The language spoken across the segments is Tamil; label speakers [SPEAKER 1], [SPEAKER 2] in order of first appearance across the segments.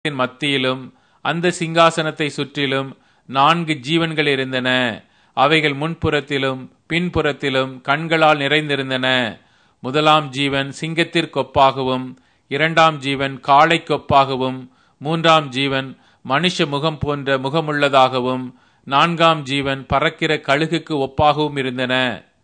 [SPEAKER 1] சிங்காசனத்தின் மத்தியிலும் அந்த சிங்காசனத்தை சுற்றிலும் நான்கு ஜீவன்கள் இருந்தன அவைகள் முன்புறத்திலும் பின்புறத்திலும் கண்களால் நிறைந்திருந்தன முதலாம் ஜீவன் சிங்கத்திற்கொப்பாகவும் இரண்டாம் ஜீவன் காளைக்கொப்பாகவும் மூன்றாம் ஜீவன் மனுஷ முகம் போன்ற முகமுள்ளதாகவும் நான்காம் ஜீவன் பறக்கிற கழுகுக்கு ஒப்பாகவும் இருந்தன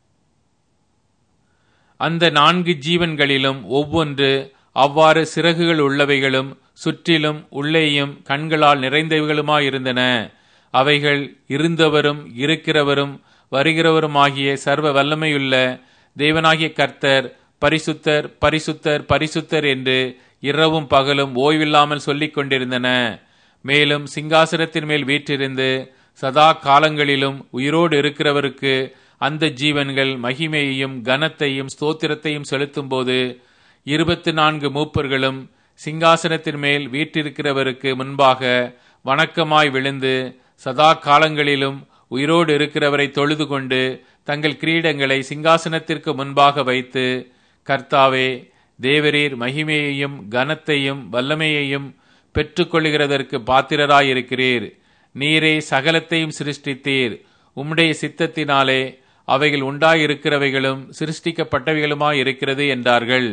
[SPEAKER 1] அந்த நான்கு ஜீவன்களிலும் ஒவ்வொன்று அவ்வாறு சிறகுகள் உள்ளவைகளும் சுற்றிலும் உள்ளேயும் கண்களால் நிறைந்தவைகளுமாயிருந்தன அவைகள் இருந்தவரும் இருக்கிறவரும் வருகிறவருமாகிய சர்வ வல்லமையுள்ள தேவனாகிய கர்த்தர் பரிசுத்தர் பரிசுத்தர் பரிசுத்தர் என்று இரவும் பகலும் ஓய்வில்லாமல் சொல்லிக் கொண்டிருந்தன மேலும் சிங்காசனத்தின் மேல் வீற்றிருந்து சதா காலங்களிலும் உயிரோடு இருக்கிறவருக்கு அந்த ஜீவன்கள் மகிமையையும் கனத்தையும் ஸ்தோத்திரத்தையும் செலுத்தும்போது இருபத்தி நான்கு மூப்பர்களும் சிங்காசனத்தின் மேல் வீற்றிருக்கிறவருக்கு முன்பாக வணக்கமாய் விழுந்து சதா காலங்களிலும் உயிரோடு இருக்கிறவரை தொழுது கொண்டு தங்கள் கிரீடங்களை சிங்காசனத்திற்கு முன்பாக வைத்து கர்த்தாவே தேவரீர் மகிமையையும் கனத்தையும் வல்லமையையும் பெற்றுக்கொள்கிறதற்கு பாத்திரராயிருக்கிறீர் நீரே சகலத்தையும் சிருஷ்டித்தீர் உம்முடைய சித்தத்தினாலே அவைகள் உண்டாயிருக்கிறவைகளும் சிருஷ்டிக்கப்பட்டவைகளுமாயிருக்கிறது என்றார்கள்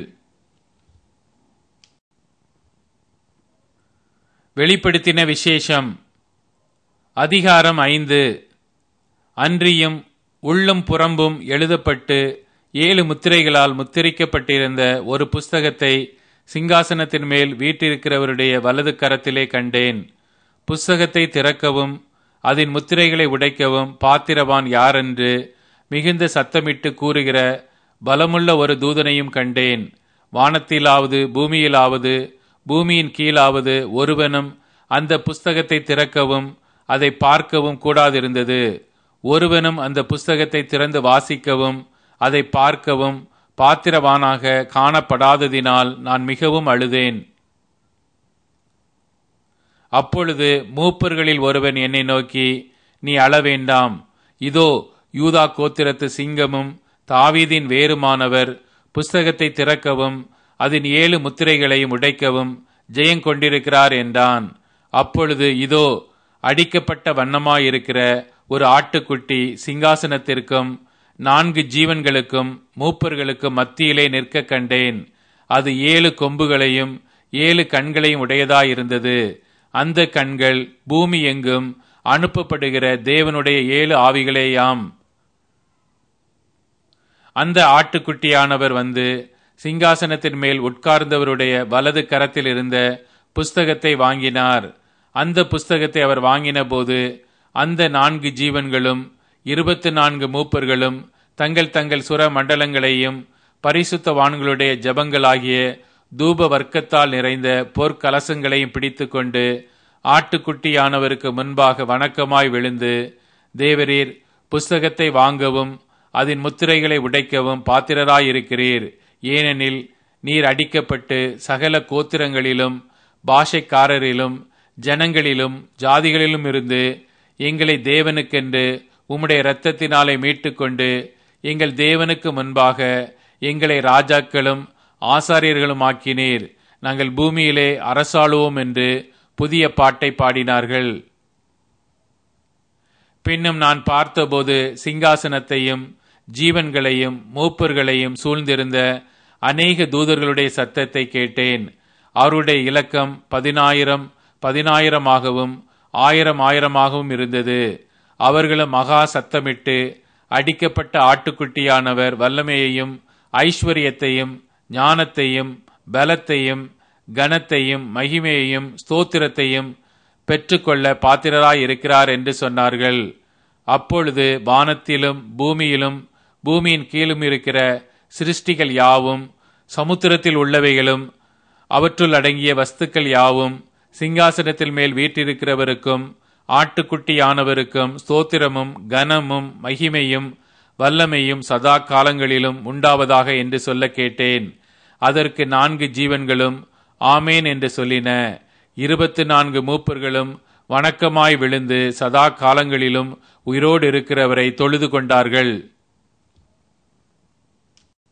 [SPEAKER 1] வெளிப்படுத்தின விசேஷம் அதிகாரம் ஐந்து அன்றியும் உள்ளும் புறம்பும் எழுதப்பட்டு ஏழு முத்திரைகளால் முத்திரிக்கப்பட்டிருந்த ஒரு புஸ்தகத்தை சிங்காசனத்தின் மேல் வீட்டிருக்கிறவருடைய வலது கரத்திலே கண்டேன் புஸ்தகத்தை திறக்கவும் அதன் முத்திரைகளை உடைக்கவும் பாத்திரவான் யாரென்று மிகுந்த சத்தமிட்டு கூறுகிற பலமுள்ள ஒரு தூதனையும் கண்டேன் வானத்திலாவது பூமியிலாவது பூமியின் கீழாவது ஒருவனும் அந்த புஸ்தகத்தை திறக்கவும் அதை பார்க்கவும் கூடாதிருந்தது ஒருவனும் அந்த புஸ்தகத்தை திறந்து வாசிக்கவும் அதை பார்க்கவும் பாத்திரவானாக காணப்படாததினால் நான் மிகவும் அழுதேன் அப்பொழுது மூப்பர்களில் ஒருவன் என்னை நோக்கி நீ அழ வேண்டாம் இதோ யூதா கோத்திரத்து சிங்கமும் தாவீதின் வேறுமானவர் புஸ்தகத்தை திறக்கவும் அதன் ஏழு முத்திரைகளையும் உடைக்கவும் ஜெயங்கொண்டிருக்கிறார் என்றான் அப்பொழுது இதோ அடிக்கப்பட்ட வண்ணமாயிருக்கிற ஒரு ஆட்டுக்குட்டி சிங்காசனத்திற்கும் நான்கு ஜீவன்களுக்கும் மூப்பர்களுக்கும் மத்தியிலே நிற்க கண்டேன் அது ஏழு கொம்புகளையும் ஏழு கண்களையும் உடையதாயிருந்தது அந்த கண்கள் பூமி எங்கும் அனுப்பப்படுகிற தேவனுடைய ஏழு ஆவிகளேயாம் அந்த ஆட்டுக்குட்டியானவர் வந்து சிங்காசனத்தின் மேல் உட்கார்ந்தவருடைய வலது கரத்தில் இருந்த புஸ்தகத்தை வாங்கினார் அந்த புஸ்தகத்தை அவர் வாங்கின போது அந்த நான்கு ஜீவன்களும் இருபத்தி நான்கு மூப்பர்களும் தங்கள் தங்கள் சுர மண்டலங்களையும் பரிசுத்தவான்களுடைய ஜபங்களாகிய தூப வர்க்கத்தால் நிறைந்த பொற்கலசங்களையும் பிடித்து கொண்டு ஆட்டுக்குட்டியானவருக்கு முன்பாக வணக்கமாய் விழுந்து தேவரீர் புஸ்தகத்தை வாங்கவும் அதன் முத்திரைகளை உடைக்கவும் பாத்திரராயிருக்கிறீர் ஏனெனில் நீர் அடிக்கப்பட்டு சகல கோத்திரங்களிலும் பாஷைக்காரரிலும் ஜனங்களிலும் ஜாதிகளிலும் இருந்து எங்களை தேவனுக்கென்று உம்முடைய இரத்தத்தினாலே மீட்டுக்கொண்டு எங்கள் தேவனுக்கு முன்பாக எங்களை ராஜாக்களும் ஆசாரியர்களும் ஆக்கினீர் நாங்கள் பூமியிலே அரசாளுவோம் என்று புதிய பாட்டை பாடினார்கள் பின்னும் நான் பார்த்தபோது சிங்காசனத்தையும் ஜீவன்களையும் மூப்பர்களையும் சூழ்ந்திருந்த அநேக தூதர்களுடைய சத்தத்தை கேட்டேன் அவருடைய இலக்கம் பதினாயிரம் பதினாயிரமாகவும் ஆயிரம் ஆயிரமாகவும் இருந்தது அவர்களும் மகா சத்தமிட்டு அடிக்கப்பட்ட ஆட்டுக்குட்டியானவர் வல்லமையையும் ஐஸ்வர்யத்தையும் ஞானத்தையும் பலத்தையும் கனத்தையும் மகிமையையும் ஸ்தோத்திரத்தையும் பெற்றுக்கொள்ள பாத்திரராய் இருக்கிறார் என்று சொன்னார்கள் அப்பொழுது வானத்திலும் பூமியிலும் பூமியின் கீழும் இருக்கிற சிருஷ்டிகள் யாவும் சமுத்திரத்தில் உள்ளவைகளும் அவற்றுள் அடங்கிய வஸ்துக்கள் யாவும் சிங்காசனத்தில் மேல் வீற்றிருக்கிறவருக்கும் ஆட்டுக்குட்டியானவருக்கும் ஸ்தோத்திரமும் கனமும் மகிமையும் வல்லமையும் சதா காலங்களிலும் உண்டாவதாக என்று சொல்ல கேட்டேன் அதற்கு நான்கு ஜீவன்களும் ஆமேன் என்று சொல்லின இருபத்து நான்கு மூப்பர்களும் வணக்கமாய் விழுந்து சதா காலங்களிலும் உயிரோடு இருக்கிறவரை தொழுது கொண்டார்கள்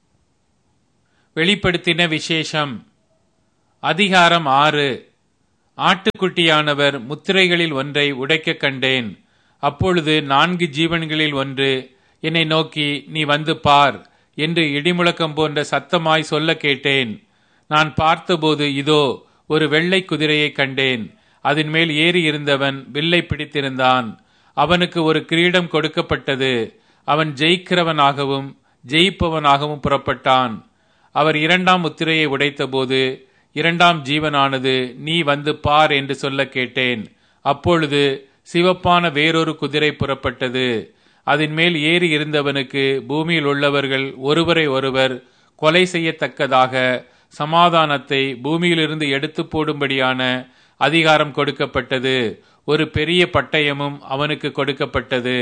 [SPEAKER 1] வெளிப்படுத்தின விசேஷம் அதிகாரம் ஆறு ஆட்டுக்குட்டியானவர் முத்திரைகளில் ஒன்றை உடைக்கக் கண்டேன் அப்பொழுது நான்கு ஜீவன்களில் ஒன்று என்னை நோக்கி நீ வந்து பார் என்று இடிமுழக்கம் போன்ற சத்தமாய் சொல்ல கேட்டேன் நான் பார்த்தபோது இதோ ஒரு வெள்ளை குதிரையை கண்டேன் அதன் மேல் ஏறி இருந்தவன் வில்லை பிடித்திருந்தான் அவனுக்கு ஒரு கிரீடம் கொடுக்கப்பட்டது அவன் ஜெயிக்கிறவனாகவும் ஜெயிப்பவனாகவும் புறப்பட்டான் அவர் இரண்டாம் முத்திரையை உடைத்தபோது இரண்டாம் ஜீவனானது நீ வந்து பார் என்று சொல்ல கேட்டேன் அப்பொழுது சிவப்பான வேறொரு குதிரை புறப்பட்டது அதன் மேல் ஏறி இருந்தவனுக்கு பூமியில் உள்ளவர்கள் ஒருவரை ஒருவர் கொலை செய்யத்தக்கதாக சமாதானத்தை பூமியிலிருந்து எடுத்து போடும்படியான அதிகாரம் கொடுக்கப்பட்டது ஒரு பெரிய பட்டயமும் அவனுக்கு கொடுக்கப்பட்டது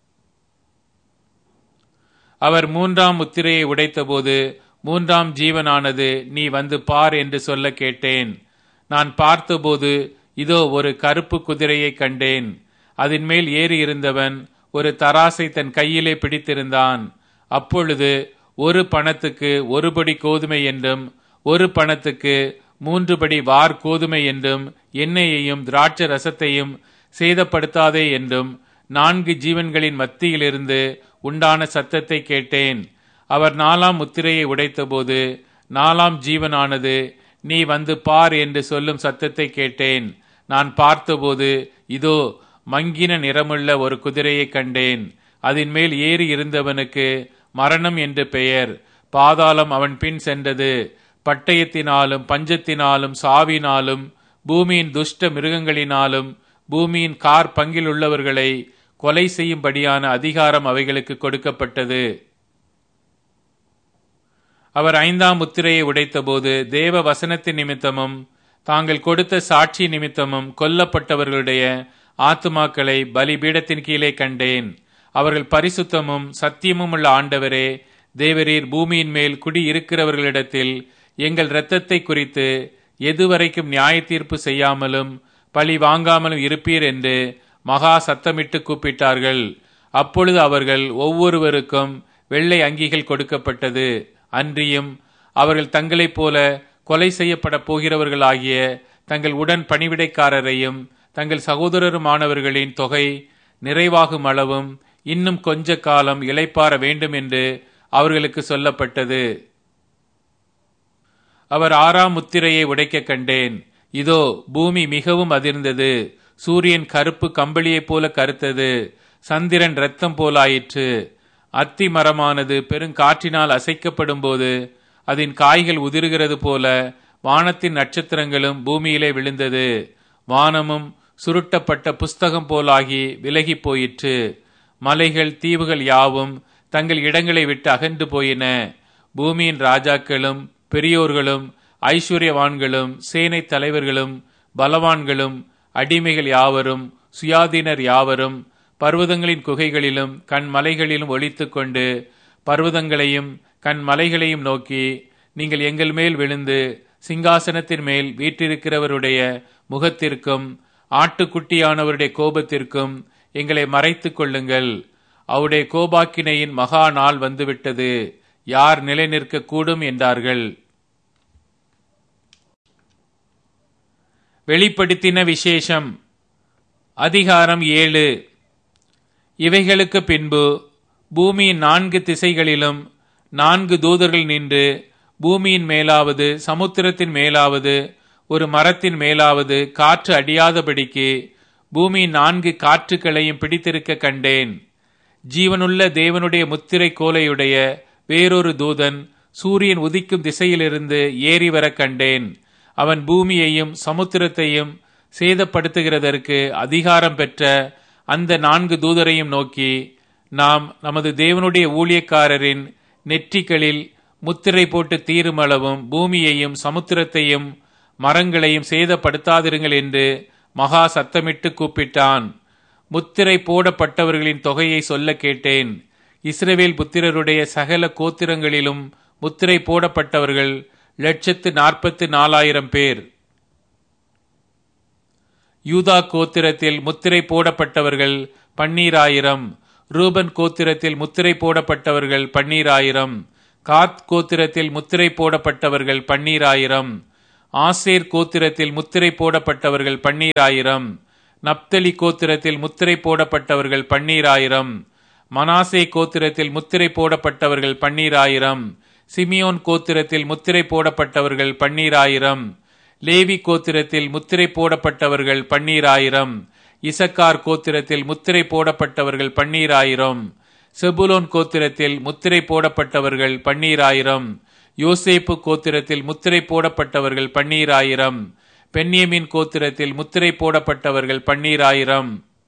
[SPEAKER 1] அவர் மூன்றாம் முத்திரையை உடைத்தபோது மூன்றாம் ஜீவனானது நீ வந்து பார் என்று சொல்ல கேட்டேன் நான் பார்த்தபோது இதோ ஒரு கருப்பு குதிரையை கண்டேன் அதன் மேல் ஏறி இருந்தவன் ஒரு தராசை தன் கையிலே பிடித்திருந்தான் அப்பொழுது ஒரு பணத்துக்கு ஒரு படி கோதுமை என்றும் ஒரு பணத்துக்கு மூன்று படி வார் கோதுமை என்றும் எண்ணெயையும் திராட்சை ரசத்தையும் சேதப்படுத்தாதே என்றும் நான்கு ஜீவன்களின் மத்தியிலிருந்து உண்டான சத்தத்தை கேட்டேன் அவர் நாலாம் முத்திரையை உடைத்தபோது நாலாம் ஜீவனானது நீ வந்து பார் என்று சொல்லும் சத்தத்தை கேட்டேன் நான் பார்த்தபோது இதோ மங்கின நிறமுள்ள ஒரு குதிரையை கண்டேன் அதன் மேல் ஏறி இருந்தவனுக்கு மரணம் என்று பெயர் பாதாளம் அவன் பின் சென்றது பட்டயத்தினாலும் பஞ்சத்தினாலும் சாவினாலும் பூமியின் துஷ்ட மிருகங்களினாலும் பூமியின் கார் பங்கில் உள்ளவர்களை கொலை செய்யும்படியான அதிகாரம் அவைகளுக்கு கொடுக்கப்பட்டது அவர் ஐந்தாம் முத்திரையை உடைத்தபோது தேவ வசனத்தின் நிமித்தமும் தாங்கள் கொடுத்த சாட்சி நிமித்தமும் கொல்லப்பட்டவர்களுடைய ஆத்துமாக்களை பலிபீடத்தின் கீழே கண்டேன் அவர்கள் பரிசுத்தமும் சத்தியமும் உள்ள ஆண்டவரே தேவரீர் பூமியின் மேல் குடி இருக்கிறவர்களிடத்தில் எங்கள் இரத்தத்தை குறித்து எதுவரைக்கும் நியாய தீர்ப்பு செய்யாமலும் பழி வாங்காமலும் இருப்பீர் என்று மகா சத்தமிட்டு கூப்பிட்டார்கள் அப்பொழுது அவர்கள் ஒவ்வொருவருக்கும் வெள்ளை அங்கிகள் கொடுக்கப்பட்டது அன்றியும் அவர்கள் தங்களைப் போல கொலை செய்யப்பட போகிறவர்களாகிய தங்கள் உடன் பணிவிடைக்காரரையும் தங்கள் சகோதரருமானவர்களின் தொகை நிறைவாகும் அளவும் இன்னும் கொஞ்ச காலம் இளைப்பாற வேண்டும் என்று அவர்களுக்கு சொல்லப்பட்டது அவர் ஆறாம் முத்திரையை உடைக்க கண்டேன் இதோ பூமி மிகவும் அதிர்ந்தது சூரியன் கருப்பு கம்பளியைப் போல கருத்தது சந்திரன் இரத்தம் போலாயிற்று அத்தி மரமானது பெருங்காற்றினால் அசைக்கப்படும் போது அதன் காய்கள் உதிர்கிறது போல வானத்தின் நட்சத்திரங்களும் பூமியிலே விழுந்தது வானமும் சுருட்டப்பட்ட புஸ்தகம் போலாகி விலகி போயிற்று மலைகள் தீவுகள் யாவும் தங்கள் இடங்களை விட்டு அகன்று போயின பூமியின் ராஜாக்களும் பெரியோர்களும் ஐஸ்வர்யவான்களும் சேனை தலைவர்களும் பலவான்களும் அடிமைகள் யாவரும் சுயாதீனர் யாவரும் பர்வதங்களின் குகைகளிலும் கண் மலைகளிலும் ஒழித்து கொண்டு பர்வதங்களையும் கண் மலைகளையும் நோக்கி நீங்கள் எங்கள் மேல் விழுந்து சிங்காசனத்தின் மேல் வீற்றிருக்கிறவருடைய முகத்திற்கும் ஆட்டுக்குட்டியானவருடைய கோபத்திற்கும் எங்களை மறைத்துக் கொள்ளுங்கள் அவருடைய கோபாக்கினையின் மகா நாள் வந்துவிட்டது யார் நிலை நிற்க கூடும் என்றார்கள் வெளிப்படுத்தின விசேஷம் அதிகாரம் ஏழு இவைகளுக்கு பின்பு பூமியின் நான்கு திசைகளிலும் நான்கு தூதர்கள் நின்று பூமியின் மேலாவது சமுத்திரத்தின் மேலாவது ஒரு மரத்தின் மேலாவது காற்று அடியாதபடிக்கு பூமியின் நான்கு காற்றுக்களையும் பிடித்திருக்க கண்டேன் ஜீவனுள்ள தேவனுடைய முத்திரை கோலையுடைய வேறொரு தூதன் சூரியன் உதிக்கும் திசையிலிருந்து ஏறி வர கண்டேன் அவன் பூமியையும் சமுத்திரத்தையும் சேதப்படுத்துகிறதற்கு அதிகாரம் பெற்ற அந்த நான்கு தூதரையும் நோக்கி நாம் நமது தேவனுடைய ஊழியக்காரரின் நெற்றிகளில் முத்திரை போட்டு தீருமளவும் பூமியையும் சமுத்திரத்தையும் மரங்களையும் சேதப்படுத்தாதிருங்கள் என்று மகா சத்தமிட்டு கூப்பிட்டான் முத்திரை போடப்பட்டவர்களின் தொகையை சொல்ல கேட்டேன் இஸ்ரவேல் புத்திரருடைய சகல கோத்திரங்களிலும் முத்திரை போடப்பட்டவர்கள் லட்சத்து நாற்பத்து நாலாயிரம் பேர் யூதா கோத்திரத்தில் முத்திரை போடப்பட்டவர்கள் பன்னீராயிரம் ரூபன் கோத்திரத்தில் முத்திரை போடப்பட்டவர்கள் பன்னீராயிரம் காத் கோத்திரத்தில் முத்திரை போடப்பட்டவர்கள் பன்னீராயிரம் ஆசேர் கோத்திரத்தில் முத்திரை போடப்பட்டவர்கள் பன்னீராயிரம் நப்தலி கோத்திரத்தில் முத்திரை போடப்பட்டவர்கள் பன்னீராயிரம் மனாசே கோத்திரத்தில் முத்திரை போடப்பட்டவர்கள் பன்னீராயிரம் சிமியோன் கோத்திரத்தில் முத்திரை போடப்பட்டவர்கள் பன்னீராயிரம் லேவி கோத்திரத்தில் முத்திரை போடப்பட்டவர்கள் பன்னீராயிரம் இசக்கார் கோத்திரத்தில் முத்திரை போடப்பட்டவர்கள் பன்னீராயிரம் செபுலோன் கோத்திரத்தில் முத்திரை போடப்பட்டவர்கள் பன்னீராயிரம் யோசேப்பு கோத்திரத்தில் முத்திரை போடப்பட்டவர்கள் பன்னீராயிரம் பென்யமின் கோத்திரத்தில் முத்திரை போடப்பட்டவர்கள் பன்னீராயிரம்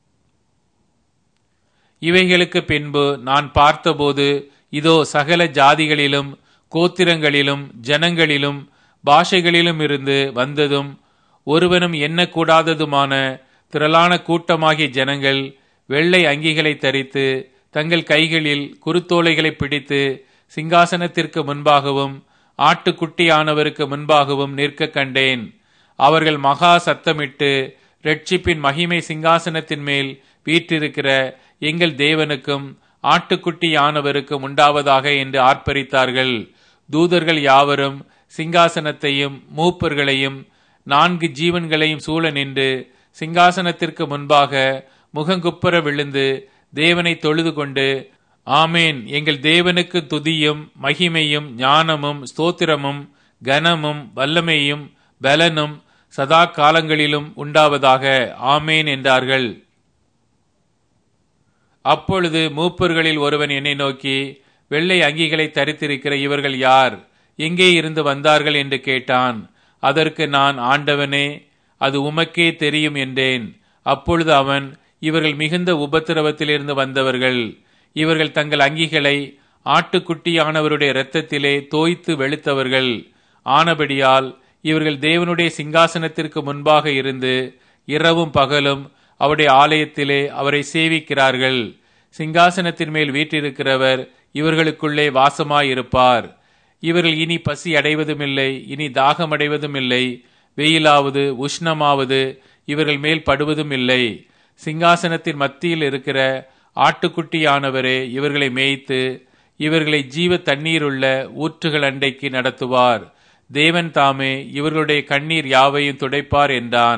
[SPEAKER 1] இவைகளுக்கு பின்பு நான் பார்த்தபோது இதோ சகல ஜாதிகளிலும் கோத்திரங்களிலும் ஜனங்களிலும் பாஷைகளிலும் இருந்து வந்ததும் ஒருவனும் எண்ணக்கூடாததுமான திரளான கூட்டமாகிய ஜனங்கள் வெள்ளை அங்கிகளை தரித்து தங்கள் கைகளில் குருத்தோலைகளை பிடித்து சிங்காசனத்திற்கு முன்பாகவும் ஆட்டுக்குட்டியானவருக்கு முன்பாகவும் நிற்க கண்டேன் அவர்கள் மகா சத்தமிட்டு ரட்சிப்பின் மகிமை சிங்காசனத்தின் மேல் வீற்றிருக்கிற எங்கள் தேவனுக்கும் ஆட்டுக்குட்டியானவருக்கும் உண்டாவதாக என்று ஆர்ப்பரித்தார்கள் தூதர்கள் யாவரும் சிங்காசனத்தையும் மூப்பர்களையும் நான்கு ஜீவன்களையும் சூழ நின்று சிங்காசனத்திற்கு முன்பாக முகங்குப்புற விழுந்து தேவனை தொழுது கொண்டு ஆமேன் எங்கள் தேவனுக்கு துதியும் மகிமையும் ஞானமும் ஸ்தோத்திரமும் கனமும் வல்லமையும் பலனும் சதா காலங்களிலும் உண்டாவதாக ஆமேன் என்றார்கள் அப்பொழுது மூப்பர்களில் ஒருவன் என்னை நோக்கி வெள்ளை அங்கிகளை தரித்திருக்கிற இவர்கள் யார் எங்கே இருந்து வந்தார்கள் என்று கேட்டான் அதற்கு நான் ஆண்டவனே அது உமக்கே தெரியும் என்றேன் அப்பொழுது அவன் இவர்கள் மிகுந்த உபத்திரவத்திலிருந்து வந்தவர்கள் இவர்கள் தங்கள் அங்கிகளை ஆட்டுக்குட்டியானவருடைய இரத்தத்திலே தோய்த்து வெளுத்தவர்கள் ஆனபடியால் இவர்கள் தேவனுடைய சிங்காசனத்திற்கு முன்பாக இருந்து இரவும் பகலும் அவருடைய ஆலயத்திலே அவரை சேவிக்கிறார்கள் சிங்காசனத்தின் மேல் வீற்றிருக்கிறவர் இவர்களுக்குள்ளே வாசமாயிருப்பார் இவர்கள் இனி பசி அடைவதுமில்லை இனி தாகம் அடைவதும் இல்லை வெயிலாவது உஷ்ணமாவது இவர்கள் மேல் படுவதும் இல்லை சிங்காசனத்தின் மத்தியில் இருக்கிற ஆட்டுக்குட்டியானவரே இவர்களை மேய்த்து இவர்களை ஜீவ தண்ணீருள்ள ஊற்றுகள் அண்டைக்கு நடத்துவார் தேவன் தாமே இவர்களுடைய கண்ணீர் யாவையும் துடைப்பார் என்றான்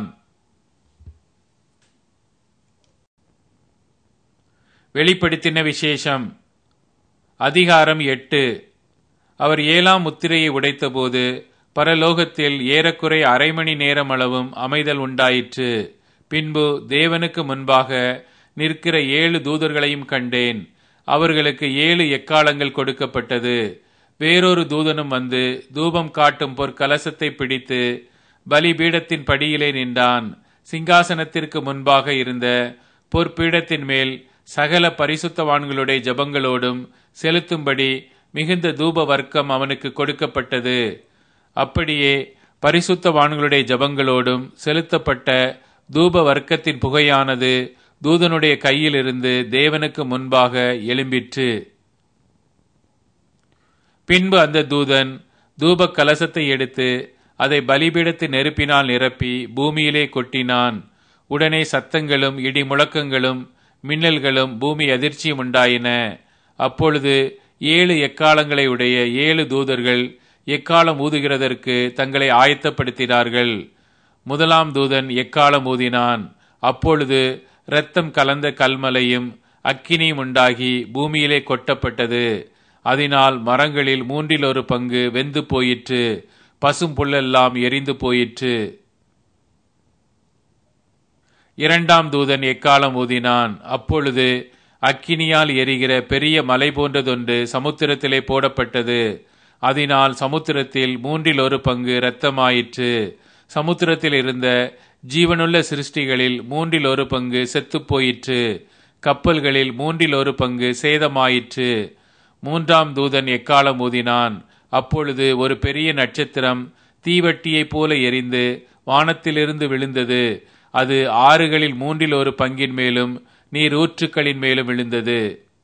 [SPEAKER 1] வெளிப்படுத்தின விசேஷம் அதிகாரம் எட்டு அவர் ஏழாம் முத்திரையை உடைத்தபோது பரலோகத்தில் ஏறக்குறை அரை மணி நேரம் அளவும் அமைதல் உண்டாயிற்று பின்பு தேவனுக்கு முன்பாக நிற்கிற ஏழு தூதர்களையும் கண்டேன் அவர்களுக்கு ஏழு எக்காலங்கள் கொடுக்கப்பட்டது வேறொரு தூதனும் வந்து தூபம் காட்டும் பொற்கலசத்தை பிடித்து பலிபீடத்தின் படியிலே நின்றான் சிங்காசனத்திற்கு முன்பாக இருந்த பொற்பீடத்தின் மேல் சகல பரிசுத்தவான்களுடைய ஜபங்களோடும் செலுத்தும்படி மிகுந்த தூப வர்க்கம் அவனுக்கு கொடுக்கப்பட்டது அப்படியே பரிசுத்தவான்களுடைய ஜபங்களோடும் செலுத்தப்பட்ட தூப வர்க்கத்தின் புகையானது தூதனுடைய கையிலிருந்து தேவனுக்கு முன்பாக எழும்பிற்று பின்பு அந்த தூதன் தூப கலசத்தை எடுத்து அதை பலிபீடத்து நெருப்பினால் நிரப்பி பூமியிலே கொட்டினான் உடனே சத்தங்களும் இடி முழக்கங்களும் மின்னல்களும் பூமி அதிர்ச்சியும் உண்டாயின அப்பொழுது ஏழு எக்காலங்களை உடைய ஏழு தூதர்கள் எக்காலம் ஊதுகிறதற்கு தங்களை ஆயத்தப்படுத்தினார்கள் முதலாம் தூதன் எக்காலம் ஊதினான் அப்பொழுது இரத்தம் கலந்த கல்மலையும் அக்கினியும் உண்டாகி பூமியிலே கொட்டப்பட்டது அதனால் மரங்களில் மூன்றில் ஒரு பங்கு வெந்து போயிற்று பசும் புல்லெல்லாம் எரிந்து போயிற்று இரண்டாம் தூதன் எக்காலம் ஊதினான் அப்பொழுது அக்கினியால் எரிகிற பெரிய மலை போன்றதொன்று சமுத்திரத்திலே போடப்பட்டது அதனால் சமுத்திரத்தில் மூன்றில் ஒரு பங்கு இரத்தமாயிற்று சமுத்திரத்தில் இருந்த ஜீவனுள்ள சிருஷ்டிகளில் மூன்றில் ஒரு பங்கு செத்துப் போயிற்று கப்பல்களில் மூன்றில் ஒரு பங்கு சேதமாயிற்று மூன்றாம் தூதன் எக்காலம் ஊதினான் அப்பொழுது ஒரு பெரிய நட்சத்திரம் தீவட்டியைப் போல எரிந்து வானத்திலிருந்து விழுந்தது அது ஆறுகளில் மூன்றில் ஒரு பங்கின் மேலும் நீர் ஊற்றுக்களின் மேலும் விழுந்தது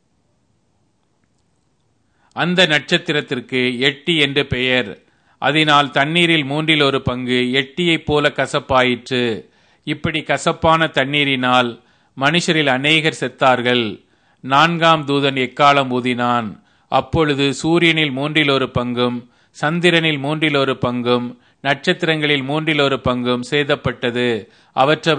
[SPEAKER 1] அந்த நட்சத்திரத்திற்கு எட்டி என்று பெயர் அதனால் தண்ணீரில் மூன்றில் ஒரு பங்கு எட்டியைப் போல கசப்பாயிற்று இப்படி கசப்பான தண்ணீரினால் மனுஷரில் அநேகர் செத்தார்கள் நான்காம் தூதன் எக்காலம் ஊதினான் அப்பொழுது சூரியனில் மூன்றில் ஒரு பங்கும் சந்திரனில் மூன்றில் ஒரு பங்கும்
[SPEAKER 2] நட்சத்திரங்களில் மூன்றில் ஒரு பங்கும் சேதப்பட்டது அவற்றவை